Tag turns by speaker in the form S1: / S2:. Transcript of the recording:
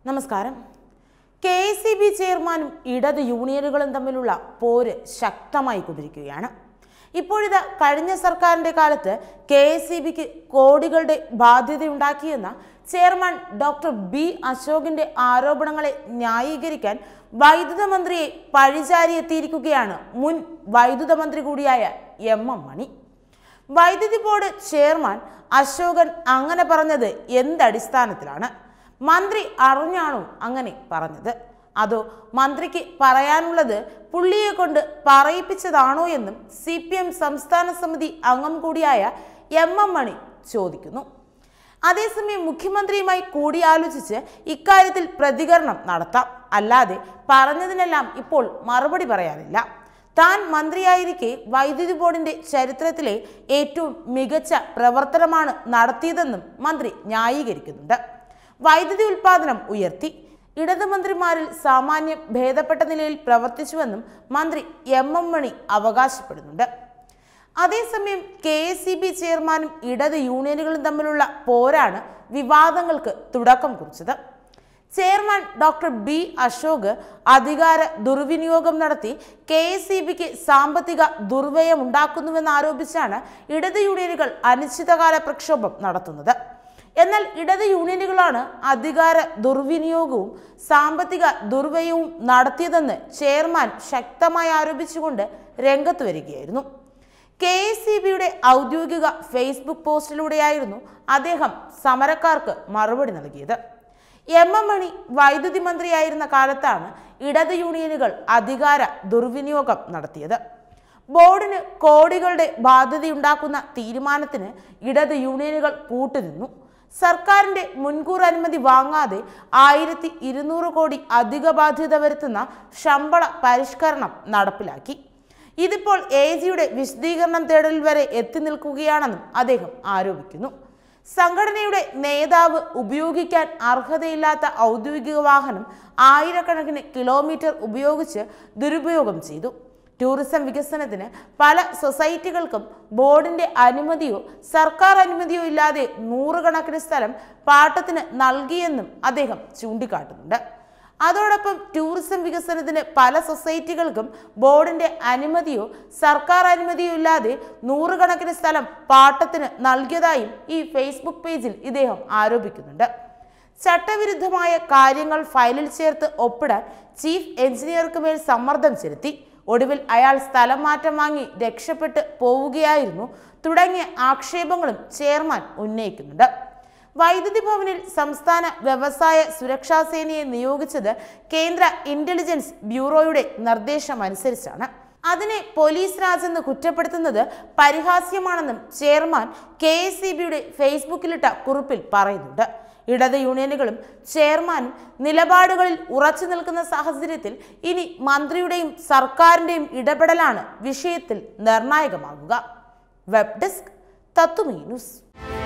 S1: നമസ്കാരം K S C B ചെയർമാനും ഇടത് യൂണിയനുകളും തമ്മിലുള്ള പോര് ശക്തമായി കുതിരിക്കുകയാണ് ഇപ്പോഴിത് കഴിഞ്ഞ സർക്കാരിന്റെ കാലത്ത് കെ എസ് സി ബിക്ക് കോടികളുടെ ബാധ്യതയുണ്ടാക്കിയെന്ന ചെയർമാൻ ഡോക്ടർ ബി അശോകിന്റെ ആരോപണങ്ങളെ ന്യായീകരിക്കാൻ വൈദ്യുത മന്ത്രിയെ പഴിചാരിയെത്തിയിരിക്കുകയാണ് മുൻ വൈദ്യുത മന്ത്രി കൂടിയായ എം എം മണി വൈദ്യുതി ബോർഡ് ചെയർമാൻ അശോകൻ അങ്ങനെ പറഞ്ഞത് എന്തടിസ്ഥാനത്തിലാണ് മന്ത്രി അറിഞ്ഞാണോ അങ്ങനെ പറഞ്ഞത് അതോ മന്ത്രിക്ക് പറയാനുള്ളത് പുള്ളിയെ കൊണ്ട് പറയിപ്പിച്ചതാണോ എന്നും സി പി എം സംസ്ഥാന സമിതി അംഗം കൂടിയായ എം എം മണി ചോദിക്കുന്നു അതേസമയം മുഖ്യമന്ത്രിയുമായി കൂടിയാലോചിച്ച് ഇക്കാര്യത്തിൽ പ്രതികരണം നടത്താം അല്ലാതെ പറഞ്ഞതിനെല്ലാം ഇപ്പോൾ മറുപടി പറയാനില്ല താൻ മന്ത്രിയായിരിക്കെ വൈദ്യുതി ബോർഡിന്റെ ചരിത്രത്തിലെ ഏറ്റവും മികച്ച പ്രവർത്തനമാണ് നടത്തിയതെന്നും മന്ത്രി ന്യായീകരിക്കുന്നുണ്ട് വൈദ്യുതി ഉൽപാദനം ഉയർത്തി ഇടത് മന്ത്രിമാരിൽ സാമാന്യം ഭേദപ്പെട്ട നിലയിൽ പ്രവർത്തിച്ചുവെന്നും മന്ത്രി എം എം മണി അവകാശപ്പെടുന്നുണ്ട് അതേസമയം കെ എസ് സി ബി ചെയർമാനും ഇടത് യൂണിയനുകളും തമ്മിലുള്ള പോരാണ് വിവാദങ്ങൾക്ക് തുടക്കം കുറിച്ചത് ചെയർമാൻ ഡോക്ടർ ബി അശോക് അധികാര ദുർവിനിയോഗം നടത്തി കെ എസ് സി ബിക്ക് സാമ്പത്തിക ദുർവ്യയം ഉണ്ടാക്കുന്നുവെന്ന് ആരോപിച്ചാണ് ഇടത് യൂണിയനുകൾ അനിശ്ചിതകാല പ്രക്ഷോഭം നടത്തുന്നത് എന്നാൽ ഇടത് യൂണിയനുകളാണ് അധികാര ദുർവിനിയോഗവും സാമ്പത്തിക ദുർവ്യയവും നടത്തിയതെന്ന് ചെയർമാൻ ശക്തമായി ആരോപിച്ചുകൊണ്ട് രംഗത്ത് വരികയായിരുന്നു കെ എസ് സി ബിയുടെ ഔദ്യോഗിക ഫേസ്ബുക്ക് പോസ്റ്റിലൂടെയായിരുന്നു അദ്ദേഹം സമരക്കാർക്ക് മറുപടി നൽകിയത് എം എം മണി വൈദ്യുതി മന്ത്രിയായിരുന്ന കാലത്താണ് ഇടത് യൂണിയനുകൾ അധികാര ദുർവിനിയോഗം നടത്തിയത് ബോർഡിന് കോടികളുടെ ബാധ്യതയുണ്ടാക്കുന്ന തീരുമാനത്തിന് ഇടത് യൂണിയനുകൾ കൂട്ടുനിന്നു സർക്കാരിന്റെ മുൻകൂർ അനുമതി വാങ്ങാതെ ആയിരത്തി ഇരുന്നൂറ് കോടി അധിക ബാധ്യത വരുത്തുന്ന ശമ്പള പരിഷ്കരണം നടപ്പിലാക്കി ഇതിപ്പോൾ എ ജിയുടെ വിശദീകരണം തേടൽ വരെ എത്തി നിൽക്കുകയാണെന്നും അദ്ദേഹം ആരോപിക്കുന്നു സംഘടനയുടെ നേതാവ് ഉപയോഗിക്കാൻ അർഹതയില്ലാത്ത ഔദ്യോഗിക വാഹനം ആയിരക്കണക്കിന് കിലോമീറ്റർ ഉപയോഗിച്ച് ദുരുപയോഗം ചെയ്തു ടൂറിസം വികസനത്തിന് പല സൊസൈറ്റികൾക്കും ബോർഡിന്റെ അനുമതിയോ സർക്കാർ അനുമതിയോ ഇല്ലാതെ നൂറുകണക്കിന് സ്ഥലം പാട്ടത്തിന് നൽകിയെന്നും അദ്ദേഹം ചൂണ്ടിക്കാട്ടുന്നുണ്ട് അതോടൊപ്പം ടൂറിസം വികസനത്തിന് പല സൊസൈറ്റികൾക്കും ബോർഡിന്റെ അനുമതിയോ സർക്കാർ അനുമതിയോ ഇല്ലാതെ നൂറുകണക്കിന് സ്ഥലം പാട്ടത്തിന് നൽകിയതായും ഈ ഫേസ്ബുക്ക് പേജിൽ ഇദ്ദേഹം ആരോപിക്കുന്നുണ്ട് ചട്ടവിരുദ്ധമായ കാര്യങ്ങൾ ഫയലിൽ ചേർത്ത് ഒപ്പിടാൻ ചീഫ് എഞ്ചിനീയർക്ക് മേൽ സമ്മർദ്ദം ചെലുത്തി ഒടുവിൽ അയാൾ സ്ഥലം മാറ്റം വാങ്ങി രക്ഷപ്പെട്ട് പോവുകയായിരുന്നു തുടങ്ങിയ ആക്ഷേപങ്ങളും ചെയർമാൻ ഉന്നയിക്കുന്നുണ്ട് വൈദ്യുതി ഭവനിൽ സംസ്ഥാന വ്യവസായ സുരക്ഷാ സേനയെ നിയോഗിച്ചത് കേന്ദ്ര ഇന്റലിജൻസ് ബ്യൂറോയുടെ നിർദ്ദേശം അനുസരിച്ചാണ് അതിനെ പോലീസ് രാജെന്ന് കുറ്റപ്പെടുത്തുന്നത് പരിഹാസ്യമാണെന്നും ചെയർമാൻ കെ എസ് സി ബിയുടെ ഫേസ്ബുക്കിലിട്ട കുറിപ്പിൽ പറയുന്നുണ്ട് ഇടത് യൂണിയനുകളും ചെയർമാനും നിലപാടുകളിൽ ഉറച്ചു നിൽക്കുന്ന സാഹചര്യത്തിൽ ഇനി മന്ത്രിയുടെയും സർക്കാരിന്റെയും ഇടപെടലാണ് വിഷയത്തിൽ നിർണായകമാകുക വെബ് ഡെസ്ക് തത്തുമീ ന്യൂസ്